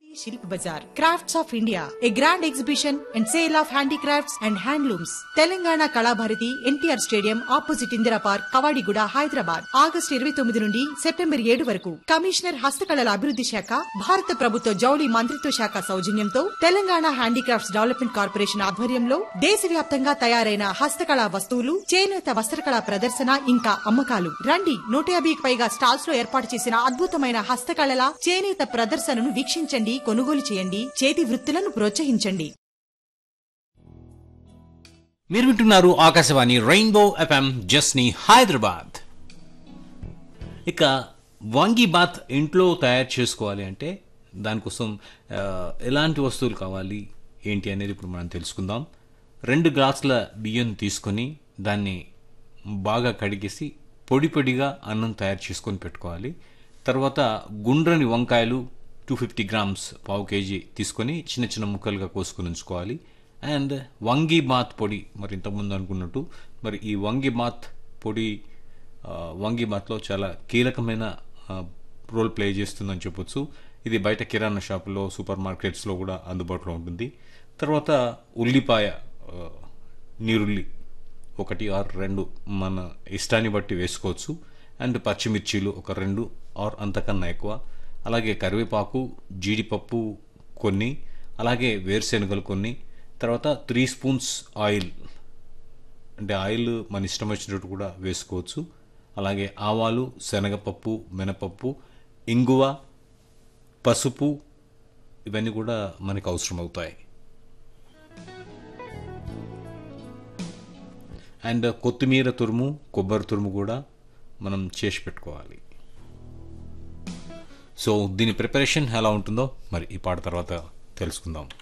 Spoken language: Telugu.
శిల్ప్ Bazaar crafts of India a grand exhibition and sale of handicrafts and handlooms Telangana Kalabharathi NTR stadium opposite Indira park Kavadiguda Hyderabad August ఇరవై తొమ్మిది నుండి సెప్టెంబర్ ఏడు వరకు కమిషనర్ హస్తకళల అభివృద్ధి శాఖ భారత ప్రభుత్వ జౌళి మంత్రిత్వ శాఖ సౌజన్యంతో తెలంగాణ హ్యాండీక్రాఫ్ట్స్ డెవలప్మెంట్ కార్పొరేషన్ ఆధ్వర్యంలో దేశవ్యాప్తంగా తయారైన హస్తకళా వస్తువులు చేనేత వస్త్రకళా ప్రదర్శన ఇంకా అమ్మకాలు రండి నూట యాభైకి పైగా స్టాల్స్ లో ఏర్పాటు చేసిన అద్భుతమైన హస్తకళల చేనేత ప్రదర్శనను వీక్షించండి కొనుగోలు చేయండి చేతి వృత్తులను ప్రోత్సహించండి మీరు వింటున్నారు ఆకాశవాణి రెయిన్బో ఎఫ్ఎం జస్ని హైదరాబాద్ ఇక వంగి బాత్ ఇంట్లో తయారు చేసుకోవాలి అంటే దానికోసం ఆ, ఎలాంటి వస్తువులు కావాలి ఏంటి అనేది ఇప్పుడు మనం తెలుసుకుందాం రెండు గ్లాసుల బియ్యం తీసుకొని దాన్ని బాగా కడిగేసి పొడి పొడిగా అన్నం తయారు చేసుకొని పెట్టుకోవాలి తర్వాత గుండ్రని వంకాయలు టూ ఫిఫ్టీ గ్రామ్స్ పావు కేజీ తీసుకొని చిన్న చిన్న ముక్కలుగా కోసుకొని ఉంచుకోవాలి అండ్ వంగి బాత్ పొడి మరి ఇంతకుముందు అనుకున్నట్టు మరి ఈ వంగి బాత్ పొడి ఆ, వంగి బాత్లో చాలా కీలకమైన ఆ, రోల్ ప్లే చేస్తుందని చెప్పొచ్చు ఇది బయట కిరాణా షాపులో సూపర్ మార్కెట్స్లో కూడా అందుబాటులో ఉంటుంది తర్వాత ఉల్లిపాయ ఆ, నీరుల్లి ఒకటి ఆర్ రెండు మన ఇష్టాన్ని బట్టి వేసుకోవచ్చు అండ్ పచ్చిమిర్చీలు ఒక రెండు ఆర్ అంతకన్నా ఎక్కువ అలాగే కరివేపాకు జీడిపప్పు కొన్ని అలాగే వేరుశెనగలు కొన్ని తర్వాత త్రీ స్పూన్స్ ఆయిల్ అంటే ఆయిల్ మన ఇష్టం వచ్చినట్టు కూడా వేసుకోవచ్చు అలాగే ఆవాలు శనగపప్పు మినపప్పు ఇంగువ పసుపు ఇవన్నీ కూడా మనకు అవసరం అవుతాయి అండ్ కొత్తిమీర తురుము కొబ్బరి తురుము కూడా మనం చేసి పెట్టుకోవాలి సో దీని ప్రిపరేషన్ ఎలా ఉంటుందో మరి ఈ పాట తర్వాత తెలుసుకుందాం